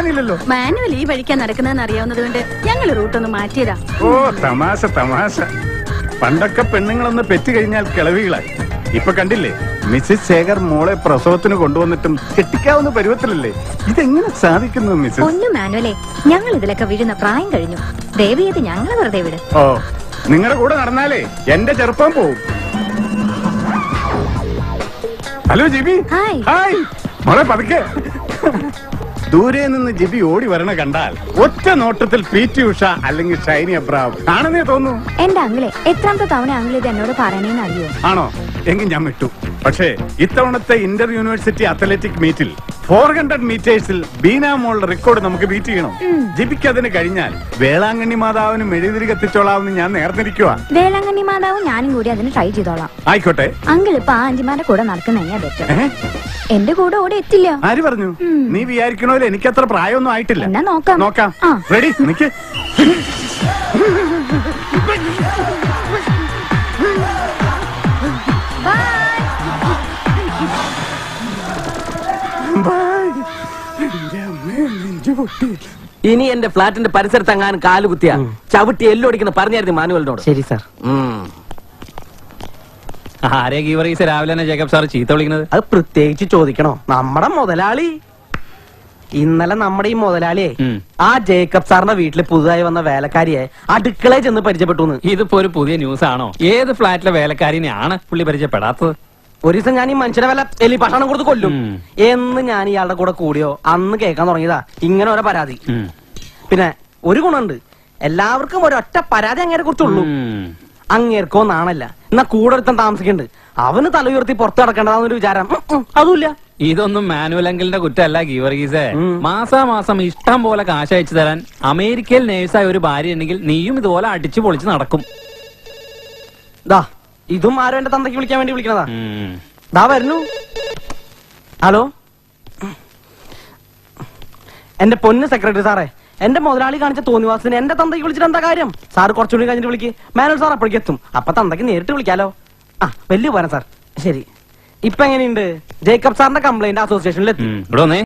കാണാനില്ലല്ലോ മാനുവൽ ഈ വഴിക്കാ നടക്കുന്നതെന്ന് അറിയാവുന്നത് കൊണ്ട് ഞങ്ങൾ റൂട്ടൊന്ന് മാറ്റിയതാ ഓ തമാശ തമാശ പണ്ടൊക്കെ പെണ്ണുങ്ങളൊന്ന് പെറ്റു കഴിഞ്ഞാൽ കിളവികളായി ഇപ്പൊ കണ്ടില്ലേ മിസ്സിസ് ശേഖർ മോളെ പ്രസവത്തിന് കൊണ്ടുവന്നിട്ടും കെട്ടിക്കാവുന്ന പരുവത്തിലല്ലേ ഇതെങ്ങനെ സാധിക്കുന്നു മിസ്സിസ് പൊന്നു മാനുവലെ ഞങ്ങൾ ഇതിലൊക്കെ വീഴുന്ന പ്രായം കഴിഞ്ഞു ദേവിയത് ഞങ്ങളെ വെറുതെ വിട് ഓ നിങ്ങളുടെ കൂടെ നടന്നാലേ എന്റെ ചെറുപ്പം പോവും ഹലോ ജിബി ഹായ്. ഹായ് മോളെ പതുക്കെ ദൂരെ നിന്ന് ജിബി ഓടി വരണ കണ്ടാൽ ഒറ്റ നോട്ടത്തിൽ പി ടി ഉഷ അല്ലെങ്കിൽ ഷൈനി അബ്രാം ആണെന്നേ തോന്നുന്നു എന്റെ അങ്കിളെ എത്രാമത്തെ തവണ അങ്കിൾ ഇത് എന്നോട് പറയണേന്ന് അറിയോ ആണോ എങ്കിൽ ഞാൻ വിട്ടു പക്ഷേ ഇത്തവണത്തെ ഇന്റർ യൂണിവേഴ്സിറ്റി അത്ലറ്റിക് മീറ്റിൽ ഫോർ ഹൺഡ്രഡ് മീറ്റേഴ്സിൽ ബീന മോളുടെ റെക്കോർഡ് നമുക്ക് ബീറ്റ് ചെയ്യണം ജിബിക്ക് അതിന് കഴിഞ്ഞാൽ വേളാങ്കണ്ണി മാതാവിന് മെഴുതിരി കത്തിച്ചോളാമെന്ന് ഞാൻ നേർന്നിരിക്കുക വേളാങ്കണ്ണി മാതാവും ഞാനും കൂടി അതിന് ട്രൈ ചെയ്തോളാം ആയിക്കോട്ടെ അങ്കിൾ ഇപ്പൊ ആ ആന്റിമാരുടെ കൂടെ നടക്കുന്നതന്നെയാ ബെറ്റർ ഏ? എന്റെ കൂടെ ഓടെ എത്തില്ല ആര് പറഞ്ഞു നീ വിചാരിക്കണോലെ എനിക്കത്ര പ്രായമൊന്നും ആയിട്ടില്ല എന്നാ നോക്കാം. നോക്കാം ആ. റെഡി നിക്ക് ഇനി എന്റെ ഫ്ലാറ്റിന്റെ പരിസരത്ത് എങ്ങാനും കാല് കുത്തിയ ചവിട്ടി എല്ലൊടിക്കുന്ന പറഞ്ഞായിരുന്നു മാനുവലിനോട് ശരി സാർ ഉം. ആരെ ഗീവറീസ് രാവിലെ തന്നെ ജേക്കബ് സാർ ചീത്ത വിളിക്കുന്നത് അത് പ്രത്യേകിച്ച് ചോദിക്കണോ നമ്മുടെ മുതലാളി ഇന്നലെ നമ്മുടെ ഈ മുതലാളിയെ ഉം. ആ ജേക്കബ് സാറിന്റെ വീട്ടിൽ പുതുതായി വന്ന വേലക്കാരിയെ അടുക്കളയിൽ ചെന്ന് പരിചയപ്പെട്ടു ഇതിപ്പോ ഒരു പുതിയ ന്യൂസ് ആണോ ഏത് ഫ്ലാറ്റിലെ വേലക്കാരിനെയാണ് പുള്ളി പരിചയപ്പെടാത്തത് ഒരു ദിവസം ഞാൻ ഈ മനുഷ്യനെ വല്ല എലി ഭക്ഷണം കൊടുത്ത് കൊല്ലും ഉം. എന്ന് ഞാൻ ഇയാളുടെ കൂടെ കൂടിയോ അന്ന് കേൾക്കാൻ തുടങ്ങിയതാ ഇങ്ങനെ ഓരോ പരാതി ഉം. പിന്നെ ഒരു ഗുണമുണ്ട് എല്ലാവർക്കും ഒരൊറ്റ പരാതി അങ്ങേരെ കുറിച്ചുള്ളൂ ഉം. അങ്ങേർക്കോ നാണല്ല എന്നാ കൂടെ ഒരുത്തൻ താമസിക്കുന്നുണ്ട് അവന് തല ഉയർത്തി പുറത്ത് കിടക്കേണ്ടതാന്നൊരു വിചാരം ഉം, ഉം, അതുമില്ല ഇതൊന്നും മാനുവൽ അങ്കിളിന്റെ കുറ്റമല്ല ഗീവർഗീസേ ഉം. മാസാമാസം ഇഷ്ടം പോലെ കാശ് അയച്ചു തരാൻ അമേരിക്കയിൽ നേഴ്സായ ഒരു ഭാര്യ ഉണ്ടെങ്കിൽ നീയും ഇതുപോലെ അടിച്ചു പൊളിച്ച് നടക്കും ദാ ഇതും ആരും എന്റെ തന്തയ്ക്ക് വിളിക്കാൻ വേണ്ടി വിളിക്കണതാ ഉം. ദാ വരുന്നു ഹലോ എന്റെ പൊന്ന് സെക്രട്ടറി സാറേ എന്റെ മുതലാളി കാണിച്ച തോന്നിവാസത്തിന് എന്റെ തന്തയ്ക്ക് വിളിച്ചിട്ട് എന്താ കാര്യം സാർ കുറച്ചുകൂടി കഴിഞ്ഞിട്ട് വിളിക്ക് മാനുവൽ സാർ അപ്പോഴേക്ക് എത്തും അപ്പൊ തന്തയ്ക്ക് നേരിട്ട് വിളിക്കാലോ ആ വലിയ പോരാ സാർ ശരി ഇപ്പൊ എങ്ങനെയുണ്ട് ജേക്കബ് സാറിന്റെ കംപ്ലൈന്റ് അസോസിയേഷനിൽ എത്തി ഉം. ഇവിടെ വന്നേ